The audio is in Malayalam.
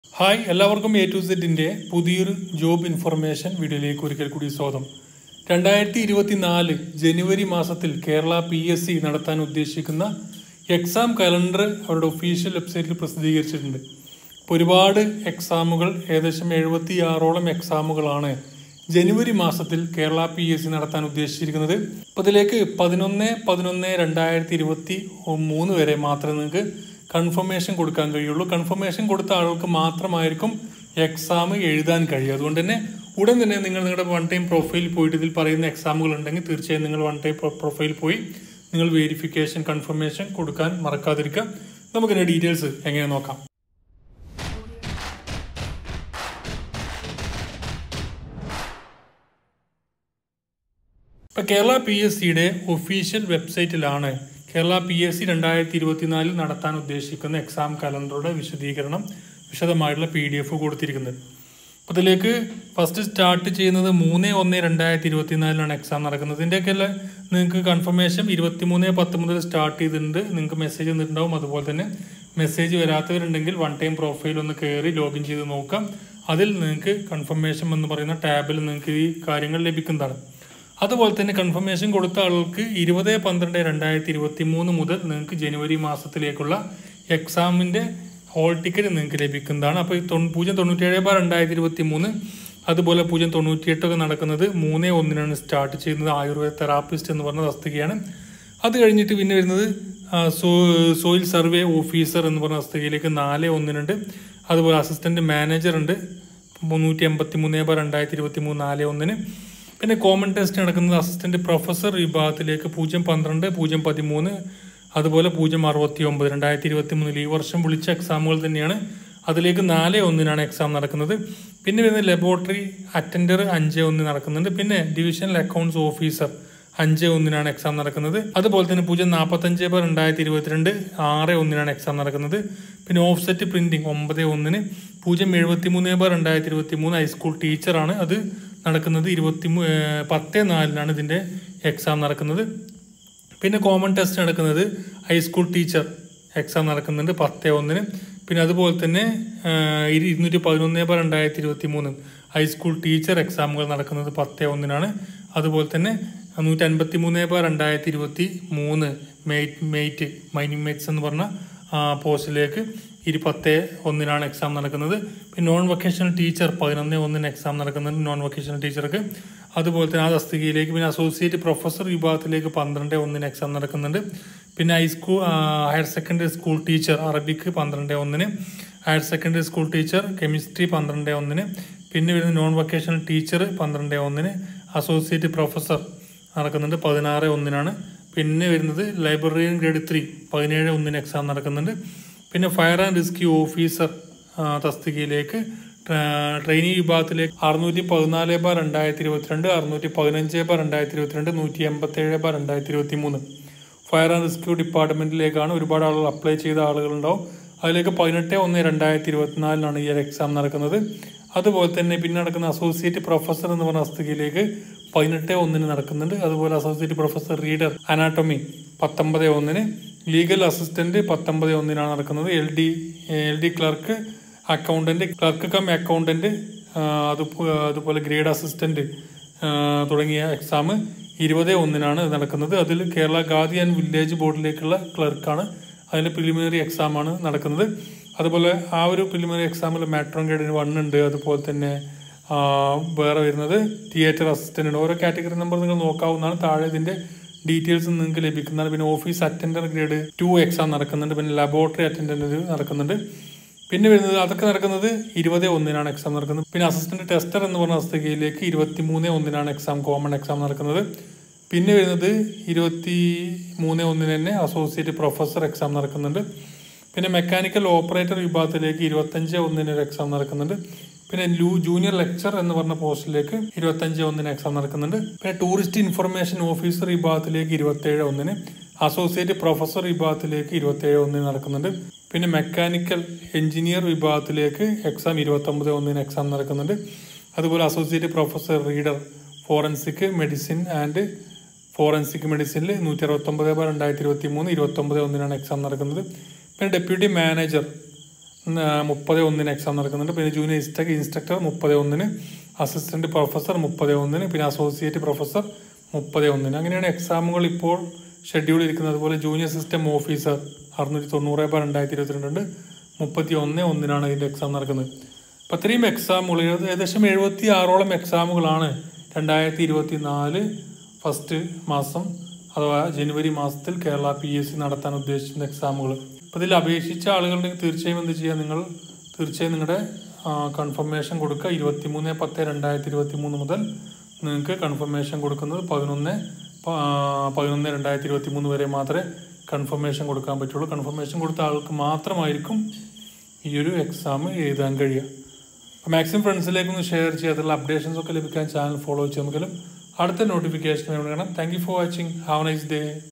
ഹായ് എല്ലാവർക്കും എ ടു സെറ്റിൻ്റെ പുതിയൊരു ജോബ് ഇൻഫർമേഷൻ വീഡിയോയിലേക്ക് ഒരിക്കൽ കൂടി സ്വാഗതം രണ്ടായിരത്തി ഇരുപത്തി നാല് ജനുവരി മാസത്തിൽ കേരള പി എസ് സി നടത്താൻ ഉദ്ദേശിക്കുന്ന എക്സാം കലണ്ടർ അവരുടെ ഒഫീഷ്യൽ വെബ്സൈറ്റിൽ പ്രസിദ്ധീകരിച്ചിട്ടുണ്ട് അപ്പോൾ ഒരുപാട് എക്സാമുകൾ ഏകദേശം എഴുപത്തി ആറോളം എക്സാമുകളാണ് ജനുവരി മാസത്തിൽ കേരള പി എസ് സി നടത്താൻ ഉദ്ദേശിച്ചിരിക്കുന്നത് അപ്പോൾ ഇതിലേക്ക് പതിനൊന്ന് പതിനൊന്ന് രണ്ടായിരത്തി ഇരുപത്തി മൂന്ന് വരെ മാത്രമേ നിങ്ങൾക്ക് കൺഫർമേഷൻ കൊടുക്കാൻ കഴിയുള്ളൂ കൺഫർമേഷൻ കൊടുത്ത ആളുകൾക്ക് മാത്രമായിരിക്കും എക്സാം എഴുതാൻ കഴിയും അതുകൊണ്ട് തന്നെ ഉടൻ തന്നെ നിങ്ങൾ നിങ്ങളുടെ വൺ ടൈം പ്രൊഫൈൽ പോയിട്ട് ഇതിൽ പറയുന്ന എക്സാമുകൾ ഉണ്ടെങ്കിൽ തീർച്ചയായും നിങ്ങൾ വൺ ടൈം പ്രൊഫൈൽ പോയി നിങ്ങൾ വെരിഫിക്കേഷൻ കൺഫർമേഷൻ കൊടുക്കാൻ മറക്കാതിരിക്കുക നമുക്കിതിൻ്റെ ഡീറ്റെയിൽസ് എങ്ങനെ നോക്കാം ഇപ്പം കേരള പി എസ് സിയുടെ ഒഫീഷ്യൽ വെബ്സൈറ്റിലാണ് കേരള പി എസ് സി രണ്ടായിരത്തി ഇരുപത്തിനാലിൽ നടത്താൻ ഉദ്ദേശിക്കുന്ന എക്സാം കലണ്ടറുടെ വിശദീകരണം വിശദമായിട്ടുള്ള പി ഡി എഫ് കൊടുത്തിരിക്കുന്നത് അപ്പോൾ ഇതിലേക്ക് ഫസ്റ്റ് സ്റ്റാർട്ട് ചെയ്യുന്നത് മൂന്ന് ഒന്ന് രണ്ടായിരത്തി ഇരുപത്തിനാലിലാണ് എക്സാം നടക്കുന്നത് ഇതിൻ്റെയൊക്കെ നിങ്ങൾക്ക് കൺഫർമേഷൻ ഇരുപത്തി മൂന്ന് പത്ത് മുതൽ സ്റ്റാർട്ട് ചെയ്തിട്ടുണ്ട് നിങ്ങൾക്ക് മെസ്സേജ് വന്നിട്ടുണ്ടാവും അതുപോലെ തന്നെ മെസ്സേജ് വരാത്തവരുണ്ടെങ്കിൽ വൺ ടൈം പ്രൊഫൈൽ ഒന്ന് കയറി ലോഗിൻ ചെയ്ത് നോക്കാം അതിൽ നിങ്ങൾക്ക് കൺഫർമേഷൻ എന്ന് പറയുന്ന ടാബിൽ നിങ്ങൾക്ക് ഈ കാര്യങ്ങൾ ലഭിക്കുന്നതാണ് അതുപോലെ തന്നെ കൺഫർമേഷൻ കൊടുത്ത ആളുകൾക്ക് ഇരുപത് പന്ത്രണ്ട് രണ്ടായിരത്തി ഇരുപത്തി മൂന്ന് മുതൽ നിങ്ങൾക്ക് ജനുവരി മാസത്തിലേക്കുള്ള എക്സാമിൻ്റെ ഹോൾ ടിക്കറ്റ് നിങ്ങൾക്ക് ലഭിക്കുന്നതാണ് അപ്പോൾ ഈ തൊണ്ണൂ പൂജ്യം തൊണ്ണൂറ്റേഴ് ബാർ രണ്ടായിരത്തി ഇരുപത്തി മൂന്ന് അതുപോലെ പൂജ്യം തൊണ്ണൂറ്റിയെട്ടൊക്കെ നടക്കുന്നത് മൂന്ന് ഒന്നിനാണ് സ്റ്റാർട്ട് ചെയ്യുന്നത് ആയുർവേദ തെറാപ്പിസ്റ്റ് എന്ന് പറഞ്ഞ തസ്തികയാണ് അത് കഴിഞ്ഞിട്ട് പിന്നെ വരുന്നത് സോ സോയിൽ സർവേ ഓഫീസർ എന്ന് പറഞ്ഞ തസ്തികയിലേക്ക് നാല് ഒന്നിനുണ്ട് അതുപോലെ അസിസ്റ്റൻറ്റ് മാനേജർ ഉണ്ട് മുന്നൂറ്റി എൺപത്തി മൂന്ന് ബാർ രണ്ടായിരത്തി ഇരുപത്തി മൂന്ന് നാല് ഒന്നിന് പിന്നെ കോമൺ ടെസ്റ്റ് നടക്കുന്നത് അസിസ്റ്റന്റ് പ്രൊഫസർ വിഭാഗത്തിലേക്ക് പൂജ്യം പന്ത്രണ്ട് പൂജ്യം പതിമൂന്ന് അതുപോലെ പൂജ്യം അറുപത്തി ഒമ്പത് രണ്ടായിരത്തി ഇരുപത്തി മൂന്നിൽ ഈ വർഷം വിളിച്ച എക്സാമുകൾ തന്നെയാണ് അതിലേക്ക് നാല് ഒന്നിനാണ് എക്സാം നടക്കുന്നത് പിന്നെ വരുന്നത് ലബോറട്ടറി അറ്റൻഡർ അഞ്ച് ഒന്ന് നടക്കുന്നുണ്ട് പിന്നെ ഡിവിഷണൽ അക്കൗണ്ട്സ് ഓഫീസർ അഞ്ച് ഒന്നിനാണ് എക്സാം നടക്കുന്നത് അതുപോലെ തന്നെ പൂജ്യം നാൽപ്പത്തഞ്ച് ബാർ രണ്ടായിരത്തി ഇരുപത്തിരണ്ട് ആറ് ഒന്നിനാണ് എക്സാം നടക്കുന്നത് പിന്നെ ഓഫ്സെറ്റ് പ്രിന്റിംഗ് ഒമ്പത് ഒന്നിന് പൂജ്യം എഴുപത്തി മൂന്ന് ബാർ രണ്ടായിരത്തി ഇരുപത്തി മൂന്ന് ഹൈസ്കൂൾ ടീച്ചറാണ് അത് നടക്കുന്നത് ഇരുപത്തി പത്ത് നാലിനാണ് ഇതിൻ്റെ എക്സാം നടക്കുന്നത് പിന്നെ കോമൺ ടെസ്റ്റ് നടക്കുന്നത് ഹൈസ്കൂൾ ടീച്ചർ എക്സാം നടക്കുന്നുണ്ട് പത്ത് ഒന്നിന് പിന്നെ അതുപോലെ തന്നെ ഇരുന്നൂറ്റി പതിനൊന്ന് ബാർ രണ്ടായിരത്തി ഇരുപത്തി മൂന്ന് ഹൈസ്കൂൾ ടീച്ചർ എക്സാമുകൾ നടക്കുന്നത് പത്ത് ഒന്നിനാണ് അതുപോലെ തന്നെ നൂറ്റി അൻപത്തി മൂന്ന് ബാർ രണ്ടായിരത്തി ഇരുപത്തി മൂന്ന് മെയ്റ്റ് മെയ്റ്റ് മൈനിങ് മേറ്റ്സ് എന്ന് പറഞ്ഞ പോസ്റ്റിലേക്ക് ഇരു പത്ത് ഒന്നിനാണ് എക്സാം നടക്കുന്നത് പിന്നെ നോൺ വൊക്കേഷണൽ ടീച്ചർ പതിനൊന്ന് ഒന്നിന് എക്സാം നടക്കുന്നുണ്ട് നോൺ വൊക്കേഷണൽ ടീച്ചർക്ക് അതുപോലെ തന്നെ ആ തസ്തികയിലേക്ക് പിന്നെ അസോസിയേറ്റ് പ്രൊഫസർ വിഭാഗത്തിലേക്ക് പന്ത്രണ്ട് ഒന്നിന് എക്സാം നടക്കുന്നുണ്ട് പിന്നെ high school higher secondary school teacher Arabic പന്ത്രണ്ട് ഒന്നിന് higher secondary school teacher chemistry പന്ത്രണ്ട് ഒന്നിന് പിന്നെ വരുന്ന നോൺ വൊക്കേഷണൽ ടീച്ചർ പന്ത്രണ്ട് ഒന്നിന് അസോസിയേറ്റ് പ്രൊഫസർ നടക്കുന്നുണ്ട് പതിനാറ് ഒന്നിനാണ് പിന്നെ വരുന്നത് ലൈബ്രറിയൻ ഗ്രേഡ് ത്രീ പതിനേഴ് ഒന്നിന് എക്സാം നടക്കുന്നുണ്ട് പിന്നെ ഫയർ ആൻഡ് റെസ്ക്യൂ ഓഫീസർ തസ്തികയിലേക്ക് ട്രെയിനി വിഭാഗത്തിലേക്ക് അറുന്നൂറ്റി പതിനാല് ബാർ രണ്ടായിരത്തി ഇരുപത്തിരണ്ട് അറുന്നൂറ്റി പതിനഞ്ച് ബാർ രണ്ടായിരത്തി ഇരുപത്തിരണ്ട് നൂറ്റി എൺപത്തേഴ് ബാർ രണ്ടായിരത്തി ഇരുപത്തി മൂന്ന് ഫയർ ആൻഡ് റെസ്ക്യൂ ഡിപ്പാർട്ട്മെൻറ്റിലേക്കാണ് ഒരുപാട് ആളുകൾ അപ്ലൈ ചെയ്ത ആളുകളുണ്ടാവും അതിലേക്ക് പതിനെട്ട് ഒന്ന് രണ്ടായിരത്തി ഇരുപത്തിനാലിനാണ് ഈ ഒരു എക്സാം നടക്കുന്നത് അതുപോലെ തന്നെ പിന്നെ നടക്കുന്ന അസോസിയേറ്റ് പ്രൊഫസർ എന്ന് പറഞ്ഞ തസ്തികയിലേക്ക് പതിനെട്ട് ഒന്നിന് നടക്കുന്നുണ്ട് അതുപോലെ അസോസിയേറ്റ് പ്രൊഫസർ റീഡർ അനാട്ടമി പത്തൊമ്പത് ഒന്നിന് ലീഗൽ അസിസ്റ്റന്റ് പത്തൊമ്പത് ഒന്നിനാണ് നടക്കുന്നത് L D L D clerk accountant clerk cum accountant അത് അതുപോലെ ഗ്രേഡ് അസിസ്റ്റന്റ് തുടങ്ങിയ എക്സാം ഇരുപത് ഒന്നിനാണ് നടക്കുന്നത് അതിൽ കേരള ഗാദി ആൻഡ് വില്ലേജ് ബോർഡിലേക്കുള്ള ക്ലർക്കാണ് അതിൽ പ്രിലിമിനറി എക്സാമാണ് നടക്കുന്നത് അതുപോലെ ആ ഒരു പ്രിലിമിനറി എക്സാമിൽ മാട്രോൺ ഗ്രേഡിന് വൺ ഉണ്ട് അതുപോലെ തന്നെ വേറെ വരുന്നത് തിയേറ്റർ അസിസ്റ്റൻ്റ് ഉണ്ട് ഓരോ കാറ്റഗറി നമ്പർ നിങ്ങൾ നോക്കാവുന്നതാണ് താഴെ ഇതിൻ്റെ ഡീറ്റെയിൽസ് നിങ്ങൾക്ക് ലഭിക്കുന്നതാണ് പിന്നെ office attender grade two exam നടക്കുന്നുണ്ട് പിന്നെ ലബോറട്ടറി അറ്റൻഡൻറ്റ് നടക്കുന്നുണ്ട് പിന്നെ വരുന്നത് അതൊക്കെ നടക്കുന്നത് ഇരുപത് ഒന്നിനാണ് എക്സാം നടക്കുന്നത് പിന്നെ അസിസ്റ്റന്റ് ടെസ്റ്റർ എന്ന് പറഞ്ഞ തസ്തികയിലേക്ക് ഇരുപത്തി മൂന്ന് ഒന്നിനാണ് എക്സാം കോമൺ എക്സാം നടക്കുന്നത് പിന്നെ വരുന്നത് ഇരുപത്തി മൂന്ന് ഒന്നിന് തന്നെ അസോസിയേറ്റ് പ്രൊഫസർ എക്സാം നടക്കുന്നുണ്ട് പിന്നെ മെക്കാനിക്കൽ ഓപ്പറേറ്റർ വിഭാഗത്തിലേക്ക് ഇരുപത്തഞ്ച് ഒന്നിന് ഒരു എക്സാം നടക്കുന്നുണ്ട് പിന്നെ ലൂ ജൂനിയർ ലെക്ചർ എന്ന് പറഞ്ഞ പോസ്റ്റിലേക്ക് ഇരുപത്തഞ്ച് ഒന്നിന് എക്സാം നടക്കുന്നുണ്ട് പിന്നെ ടൂറിസ്റ്റ് ഇൻഫർമേഷൻ ഓഫീസർ വിഭാഗത്തിലേക്ക് ഇരുപത്തേഴ് ഒന്നിന് അസോസിയേറ്റ് പ്രൊഫസർ വിഭാഗത്തിലേക്ക് ഇരുപത്തേഴ് ഒന്നിന് നടക്കുന്നുണ്ട് പിന്നെ മെക്കാനിക്കൽ എഞ്ചിനീയർ വിഭാഗത്തിലേക്ക് എക്സാം ഇരുപത്തൊമ്പത് ഒന്നിന് എക്സാം നടക്കുന്നുണ്ട് അതുപോലെ associate professor reader forensic medicine and forensic മെഡിസിനിൽ നൂറ്റി അറുപത്തൊമ്പത് ബാർ രണ്ടായിരത്തി ഇരുപത്തി മൂന്ന് ഇരുപത്തൊമ്പത് ഒന്നിനാണ് എക്സാം നടക്കുന്നത് പിന്നെ ഡെപ്യൂട്ടി മാനേജർ മുപ്പത് ഒന്നിന് എക്സാം നടക്കുന്നുണ്ട് പിന്നെ ജൂനിയർ ഇൻസ്ട്രക്ടർ ഇൻസ്ട്രക്ടർ മുപ്പത് ഒന്നിന് അസിസ്റ്റന്റ് പ്രൊഫസർ മുപ്പത് ഒന്നിന് പിന്നെ അസോസിയേറ്റ് പ്രൊഫസർ മുപ്പത് ഒന്നിന് അങ്ങനെയാണ് എക്സാമുകൾ ഇപ്പോൾ ഷെഡ്യൂൾ ഇരിക്കുന്നത് അതുപോലെ ജൂനിയർ സിസ്റ്റം ഓഫീസർ അറുന്നൂറ്റി തൊണ്ണൂറ് ബാർ രണ്ടായിരത്തി ഇരുപത്തിരണ്ടുണ്ട് മുപ്പത്തി ഒന്ന് ഒന്നിനാണ് ഇതിൻ്റെ എക്സാം നടക്കുന്നത് അപ്പം ഇത്രയും എക്സാമുകൾ ഏത് ഏകദേശം എഴുപത്തി ആറോളം എക്സാമുകളാണ് രണ്ടായിരത്തി ഇരുപത്തി നാല് ഫസ്റ്റ് മാസം അഥവാ ജനുവരി മാസത്തിൽ കേരള പി എസ് സി നടത്താൻ ഉദ്ദേശിക്കുന്ന എക്സാമുകൾ അപ്പോൾ ഇതിൽ അപേക്ഷിച്ച ആളുകളുണ്ടെങ്കിൽ തീർച്ചയായും എന്ത് ചെയ്യുക നിങ്ങൾ തീർച്ചയായും നിങ്ങളുടെ കൺഫർമേഷൻ കൊടുക്കുക ഇരുപത്തി മൂന്ന് പത്ത് രണ്ടായിരത്തി ഇരുപത്തി മൂന്ന് മുതൽ നിങ്ങൾക്ക് കൺഫർമേഷൻ കൊടുക്കുന്നത് പതിനൊന്ന് പ- ആ, പതിനൊന്ന് രണ്ടായിരത്തി ഇരുപത്തി മൂന്ന് വരെ മാത്രമേ കൺഫർമേഷൻ കൊടുക്കാൻ പറ്റുള്ളൂ കൺഫർമേഷൻ കൊടുത്ത ആൾക്ക് മാത്രമായിരിക്കും ഈ ഒരു എക്സാം എഴുതാൻ കഴിയുക അപ്പോൾ മാക്സിമം ഫ്രണ്ട്സിലേക്ക് ഒന്ന് ഷെയർ ചെയ്യുക അതിലുള്ള അപ്ഡേഷൻസ് ഒക്കെ ലഭിക്കാൻ ചാനൽ ഫോളോ ചെയ്യാമെങ്കിലും അടുത്ത നോട്ടിഫിക്കേഷൻ വേണം thank you for watching have nice day